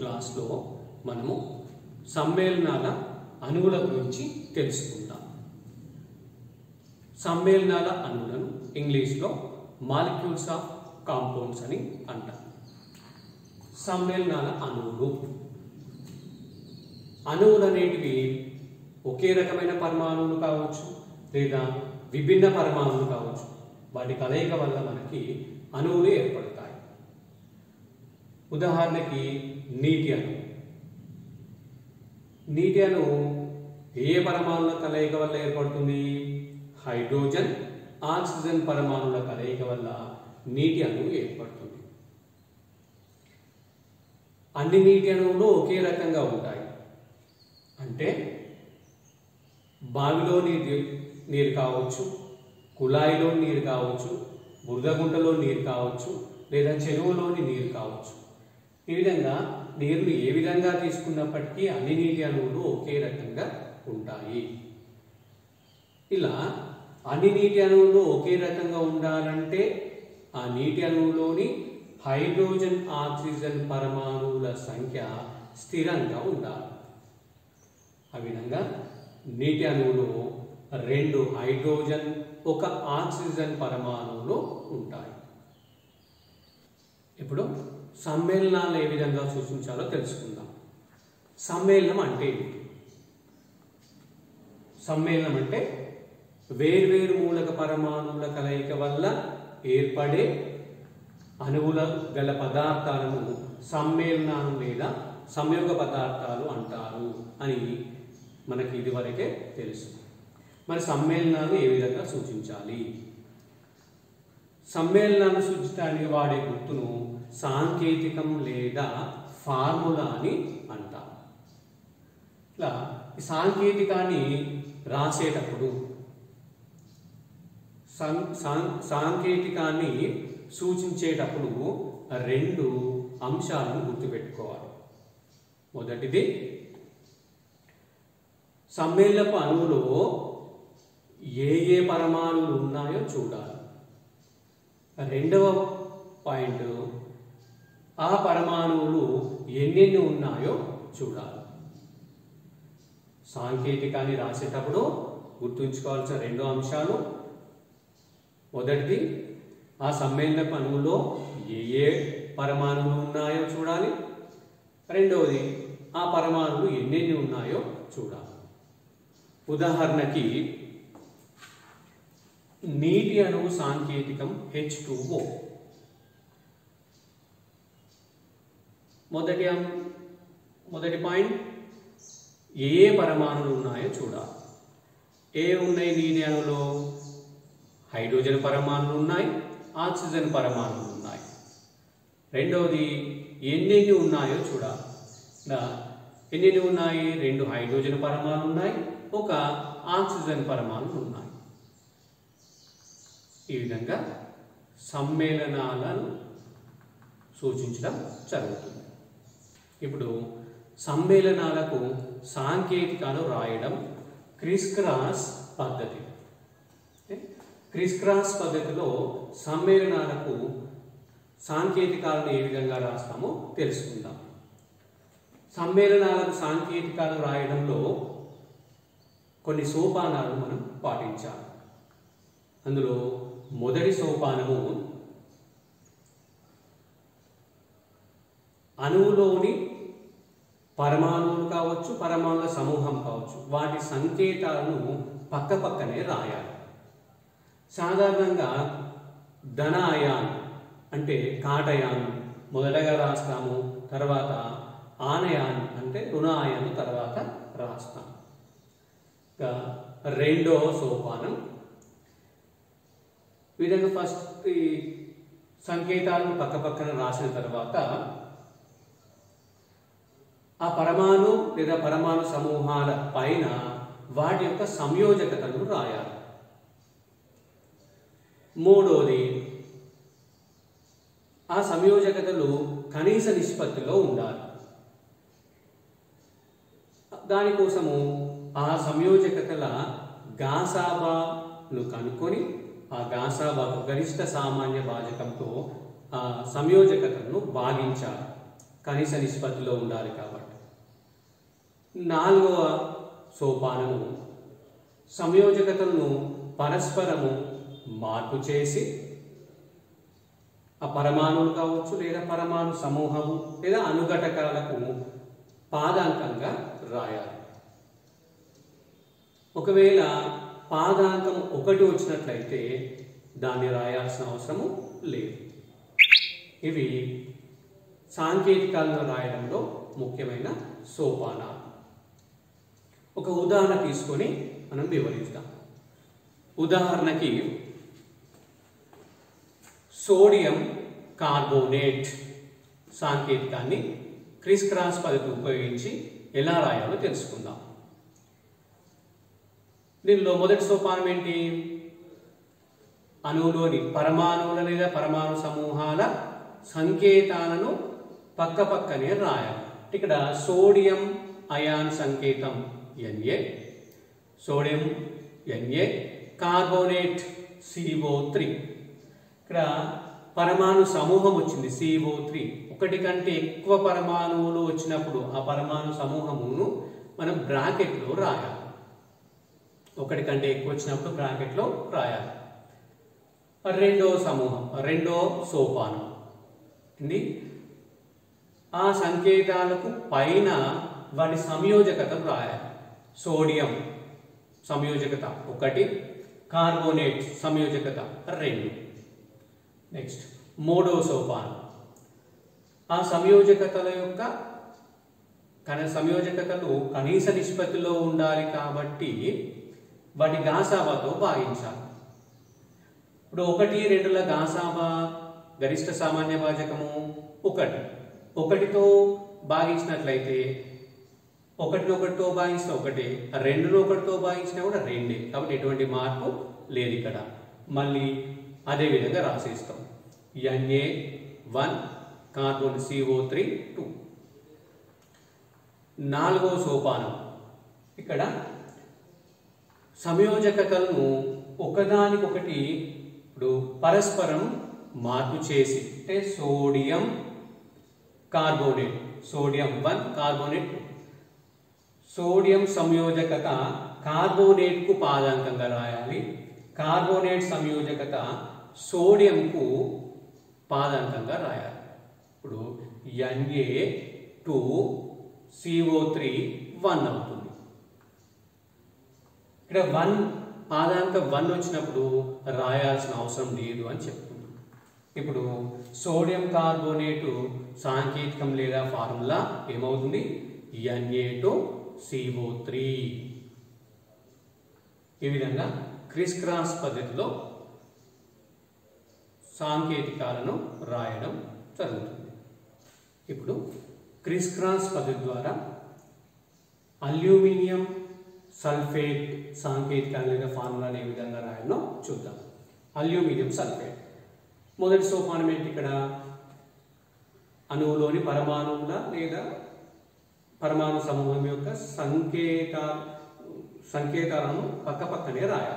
క్లాస్లో మనము సమ్మేళనాల అణువుల గురించి తెలుసుకుందాం సమ్మేళనాల అణువులను ఇంగ్లీష్లో మాలిక్యూల్స్ ఆఫ్ కాంపౌండ్స్ అని అంటారు సమ్మేళనాల అణువులు అణువులు అనేటివి ఒకే రకమైన పరమాణువులు కావచ్చు లేదా విభిన్న పరమాణువులు కావచ్చు వాటి కలయిక వల్ల మనకి అణువులు ఏర్పడతాయి ఉదాహరణకి నీటి అణువు నీటి అణువు ఏ పరమాణుల కలయిక వల్ల ఏర్పడుతుంది హైడ్రోజన్ ఆక్సిజన్ పరమాణుల కలయిక వల్ల నీటి అణువు ఏర్పడుతుంది అన్ని నీటి అణువులు ఒకే రకంగా ఉంటాయి అంటే బావిలో నీరు నీరు కావచ్చు కుళాయిలో నీరు కావచ్చు బురదగుంటలో నీరు కావచ్చు లేదా చెరువులోని నీరు కావచ్చు ఈ విధంగా నీరుని ఏ విధంగా తీసుకున్నప్పటికీ అన్ని నీటి అణువులు ఒకే రకంగా ఉంటాయి ఇలా అన్ని నీటి అణువులు ఒకే రకంగా ఉండాలంటే ఆ నీటి అణువులోని హైడ్రోజన్ ఆక్సిజన్ పరమాణువుల సంఖ్య స్థిరంగా ఉండాలి ఆ విధంగా నీటి అణువులో రెండు హైడ్రోజన్ ఒక ఆక్సిజన్ పరమాణువులు ఉంటాయి ఇప్పుడు సమ్మేళనాలు ఏ విధంగా సూచించాలో తెలుసుకుందాం సమ్మేళనం అంటే ఏమిటి సమ్మేళనం అంటే వేర్వేరు మూలక పరమాణువుల కలయిక వల్ల ఏర్పడే అణువుల గల పదార్థాలను సమ్మేళనాలు లేదా సంయోగ పదార్థాలు అంటారు అని మనకి ఇదివరకే తెలుసు మరి సమ్మేళనాలు ఏ విధంగా సూచించాలి సమ్మేళనాన్ని సూచించడానికి వాడే గుర్తును సాంకేతికం లేదా ఫార్ములా అని అంటారు ఇట్లా ఈ సాంకేతికాన్ని రాసేటప్పుడు సం- సాం- సాంకేతికాన్ని సూచించేటప్పుడు రెండు అంశాలను గుర్తుపెట్టుకోవాలి మొదటిది సమ్మేళనపు అణువులో ఏ ఏ పరమాణువులు ఉన్నాయో చూడాలి రెండవ పాయింట్ ఆ పరమాణువులు ఎన్నెన్ని ఉన్నాయో చూడాలి సాంకేతికాన్ని రాసేటప్పుడు గుర్తుంచుకోవాల్సిన రెండు అంశాలు మొదటిది ఆ సమ్మేళన అణువులో ఏ ఏ పరమాణువులు ఉన్నాయో చూడాలి రెండవది ఆ పరమాణువులు ఎన్నెన్ని ఉన్నాయో చూడాలి ఉదాహరణకి నీటి అణువు సాంకేతికం హెచ్ టూఓ మొదటి అం- మొదటి పాయింట్ ఏ ఏ పరమాణువులు ఉన్నాయో చూడాలి ఏ ఉన్నాయి నీటి అణువులో హైడ్రోజన్ పరమాణువులు ఉన్నాయి ఆక్సిజన్ పరమాణువులు ఉన్నాయి రెండవది ఎన్నెన్ని ఉన్నాయో చూడాలి ఇలా ఎన్నెన్ని ఉన్నాయి రెండు హైడ్రోజన్ పరమాణులు ఉన్నాయి ఒక ఆక్సిజన్ పరమాణులు ఉన్నాయి ఈ విధంగా సమ్మేళనాలను సూచించడం జరుగుతుంది ఇప్పుడు సమ్మేళనాలకు సాంకేతికాలు రాయడం క్రిస్ క్రాస్ పద్ధతి ఓకే? క్రిస్ క్రాస్ పద్ధతిలో సమ్మేళనాలకు సాంకేతికాలను ఏ విధంగా రాస్తామో తెలుసుకుందాం సమ్మేళనాలకు సాంకేతికాలు రాయడంలో కొన్ని సోపానాలు మనం పాటించాలి అందులో మొదటి సోపానము అణువులోని పరమాణువులు కావచ్చు పరమాణుల సమూహం కావచ్చు వాటి సంకేతాలను పక్క పక్కనే రాయాలి సాధారణంగా ధన అయాన్ అంటే కాటయాన్ మొదటగా రాస్తాము తర్వాత ఆనయాన్ అంటే రుణాయాన్ తర్వాత రాస్తాం ఇంకా రెండో సోపానం ఈ విధంగా ఫస్ట్ ఈ సంకేతాలను పక్క పక్కన రాసిన తర్వాత ఆ పరమాణు లేదా పరమాణు సమూహాల పైన వాటి యొక్క సంయోజకతను రాయాలి మూడోది ఆ సంయోజకతలు కనీస నిష్పత్తిలో ఉండాలి దానికోసము ఆ సంయోజకతల గాసాబాను కనుక్కొని ఆ గాసాబాకు గరిష్ట సామాన్య భాజకంతో ఆ సంయోజకతను భాగించాలి కనీస నిష్పత్తిలో ఉండాలి కాబట్టి నాలుగవ సోపానము సంయోజకతలను పరస్పరము మార్పు చేసి ఆ పరమాణువులు కావచ్చు లేదా పరమాణు సమూహము లేదా అనుఘటకాలకు పాదాంకంగా రాయాలి ఒకవేళ పాదాంకం ఒకటి వచ్చినట్లయితే దాన్ని రాయాల్సిన అవసరము లేదు ఇవి సాంకేతికాలను రాయడంలో ముఖ్యమైన సోపానాలు ఒక ఉదాహరణ తీసుకొని మనం వివరిస్తాం ఉదాహరణకి సోడియం కార్బోనేట్ సాంకేతికాన్ని క్రిస్ క్రాస్ పద్ధతి ఉపయోగించి ఎలా రాయాలో తెలుసుకుందాం దీనిలో మొదటి సోపానం ఏంటి అణువులోని పరమాణువుల లేదా పరమాణు సమూహాల సంకేతాలను పక్క పక్కనే రాయాలి ఇక్కడ సోడియం అయాన్ సంకేతం NA sodium NA carbonate CO three ఇక్కడ పరమాణు సమూహం వచ్చింది సిఓ త్రీ ఒకటి కంటే ఎక్కువ పరమాణువులు వచ్చినప్పుడు ఆ పరమాణు సమూహమును మనం బ్రాకెట్లో రాయాలి ఒకటి కంటే ఎక్కువ వచ్చినప్పుడు బ్రాకెట్లో రాయాలి రెండో సమూహం రెండో సోపానం ఇది ఆ సంకేతాలకు పైన వాటి సంయోజకతను రాయాలి సోడియం సంయోజకత ఒకటి కార్బోనేట్ సంయోజకత రెండు నెక్స్ట్ మూడో సోపానం ఆ సంయోజకతల యొక్క కన సంయోజకతలు కనీస నిష్పత్తిలో ఉండాలి కాబట్టి వాటి గాసాబాతో భాగించాలి ఇప్పుడు ఒకటి రెండుల గాసాబా గరిష్ట సామాన్య భాజకము ఒకటి ఒకటితో భాగించినట్లయితే ఒకటిని ఒకటితో భాగిస్తే ఒకటే రెండులో ఒకటితో భాగించినా కూడా రెండే కాబట్టి ఎటువంటి మార్పు లేదు ఇక్కడ మళ్ళీ అదే విధంగా రాసేస్తాం NA one carbon CO three two నాలుగో సోపానం ఇక్కడ సంయోజకతలను ఒకదానికొకటి ఇప్పుడు పరస్పరం మార్పు చేసి అంటే sodium carbonate sodium one carbonate two sodium సంయోజకత కార్బోనేట్కు పాదాంకంగా రాయాలి కార్బోనేట్ సంయోజకత సోడియంకు పాదాంకంగా రాయాలి ఇప్పుడు NA two CO three one అవుతుంది ఇక్కడ వన్ పాదాంక వన్ వచ్చినప్పుడు రాయాల్సిన అవసరం లేదు అని చెప్తున్నాం ఇప్పుడు సోడియం కార్బోనేటు సాంకేతికం లేదా ఫార్ములా ఏమవుతుంది ఎన్ఏ టు సిఓ త్రీ ఈ విధంగా క్రిస్ క్రాస్ పద్ధతిలో సాంకేతికాలను రాయడం జరుగుతుంది ఇప్పుడు క్రిస్ క్రాస్ పద్ధతి ద్వారా అల్యూమినియం సల్ఫేట్ సాంకేతికాలు లేదా ఫార్ములాని ఏ విధంగా రాయాలో చూద్దాం అల్యూమినియం సల్ఫేట్ మొదటి సోపానం ఏంటి ఇక్కడ అణువులోని పరమాణువుల లేదా పరమాణు సమూహం యొక్క సంకేత సంకేతాలను పక్క పక్కనే రాయాలి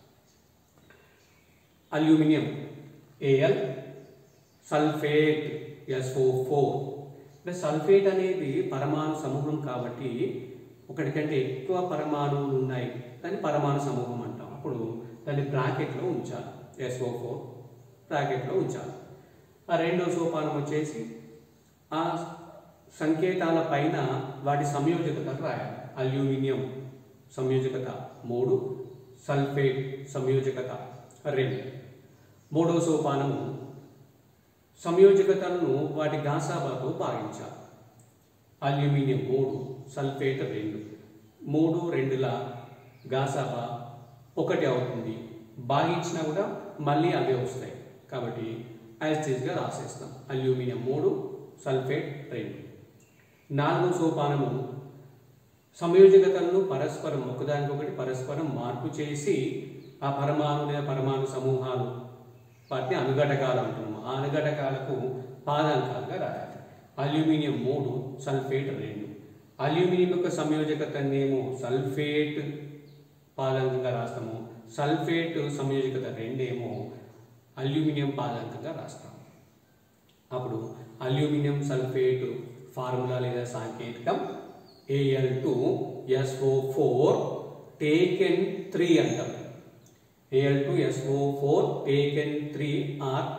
aluminium AL sulphate SO four అంటే సల్ఫేట్ అనేది పరమాణు సమూహం కాబట్టి ఒకటి కంటే ఎక్కువ పరమాణువులు ఉన్నాయి దాన్ని పరమాణు సమూహం అంటాం అప్పుడు దాన్ని బ్రాకెట్లో ఉంచాలి ఎస్ఓ ఫోర్ బ్రాకెట్లో ఉంచాలి ఆ రెండో సోపానం వచ్చేసి ఆ సంకేతాల పైన వాటి సంయోజకత రాయాలి అల్యూమినియం సంయోజకత మూడు సల్ఫేట్ సంయోజకత రెండు మూడో సోపానము సంయోజకతలను వాటి గాసాబాతో భాగించాలి అల్యూమినియం మూడు సల్ఫేట్ రెండు మూడు రెండుల గాసాబా ఒకటి అవుతుంది భాగించినా కూడా మళ్ళీ అవే వస్తాయి కాబట్టి యాజిటీస్గా రాసేస్తాం అల్యూమినియం మూడు సల్ఫేట్ రెండు నాలుగో సోపానము సంయోజకతలను పరస్పరం ఒకదానికొకటి పరస్పరం మార్పు చేసి ఆ పరమాణు లేదా పరమాణు సమూహాలు వాటిని అనుఘటకాలు అంటున్నాము ఆ అనుఘటకాలకు పాదాంకాలుగా రాయాలి అల్యూమినియం మూడు సల్ఫేట్ రెండు అల్యూమినియం యొక్క సంయోజకతనేమో సల్ఫేట్ పాదాంకంగా రాస్తాము సల్ఫేట్ సంయోజకత రెండేమో అల్యూమినియం పాదాంకంగా రాస్తాము అప్పుడు అల్యూమినియం సల్ఫేట్ ఫార్ములా లేదా సాంకేతికం AL two SO four taken three అంటాం AL two SO four taken three or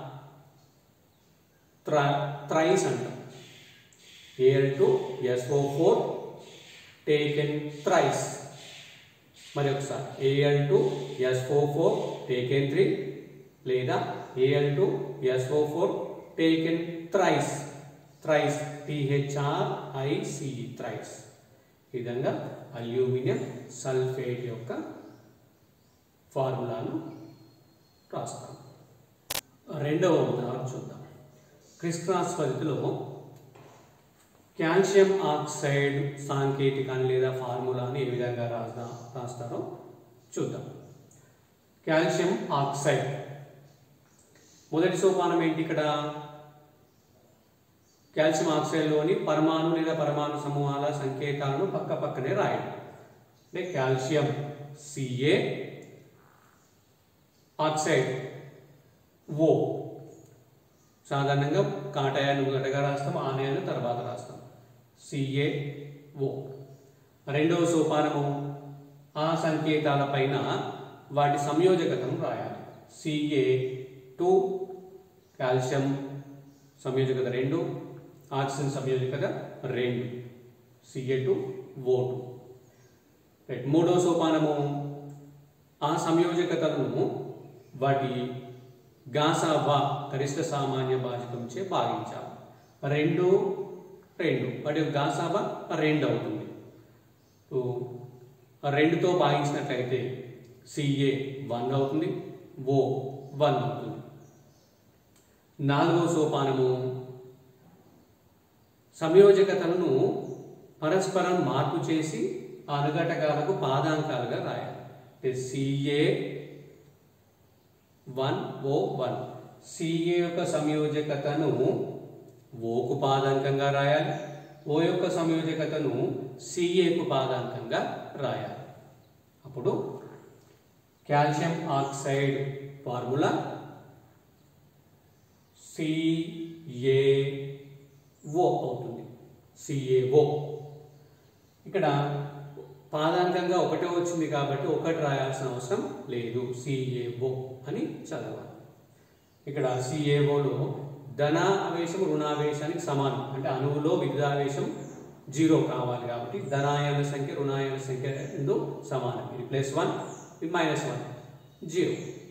thrice అంటాం AL two SO four taken thrice మరి ఒకసారి AL two SO four taken three లేదా AL two SO four taken thrice thrice THR IC thrice ఈ విధంగా aluminium sulphate యొక్క ఫార్ములాను రాస్తాం రెండవ ఉదాహరణ చూద్దాం క్రిస్ క్రాస్ పద్ధతిలో కాల్షియం ఆక్సైడ్ సాంకేతికాన్ని లేదా ఫార్ములాని ఏ విధంగా రాస్తా రాస్తారో చూద్దాం కాల్షియం ఆక్సైడ్ మొదటి సోపానం ఏంటి ఇక్కడ కాల్షియం ఆక్సైడ్లోని పరమాణు లేదా పరమాణు సమూహాల సంకేతాలను పక్క పక్కనే రాయండి అంటే కాల్షియం సిఏ ఆక్సైడ్ ఓ సాధారణంగా కాటయాన్ని మొదటగా రాస్తాం ఆనయాన్ని తర్వాత రాస్తాం సిఏ ఓ రెండవ సోపానము ఆ సంకేతాల పైన వాటి సంయోజకతను రాయాలి సిఏ టూ కాల్షియం సంయోజకత రెండు ఆక్సిజన్ సంయోజకత రెండు CA two O two right మూడవ సోపానము ఆ సంయోజకతలను వాటి గాసావా గరిష్ట సామాన్య భాజకంచే భాగించాలి రెండు రెండు వాటి యొక్క గాసావా రెండు అవుతుంది సో, ఆ రెండుతో భాగించినట్లయితే సిఏ వన్ అవుతుంది ఓ వన్ అవుతుంది నాలుగో సోపానము సంయోజకతలను పరస్పరం మార్పు చేసి ఆ అనుఘటకాలకు పాదాంకాలుగా రాయాలి అంటే CA one O one CA యొక్క సంయోజకతను ఓకు పాదాంకంగా రాయాలి ఓ యొక్క సంయోజకతను సిఏకు పాదాంకంగా రాయాలి అప్పుడు కాల్షియం ఆక్సైడ్ ఫార్ములా సిఏఓ అవుతుంది సిఏఓ ఇక్కడ పాదాంకంగా ఒకటే వచ్చింది కాబట్టి ఒకటి రాయాల్సిన అవసరం లేదు సిఏఓ అని చదవాలి ఇక్కడ సిఏఓలో ధన ఆవేశం రుణావేశానికి సమానం అంటే అణువులో విద్యుదావేశం జీరో కావాలి కాబట్టి ధనాయన సంఖ్య రుణాయన సంఖ్య రెండు సమానం ఇది ప్లస్ వన్ ఇది మైనస్ వన్ జీరో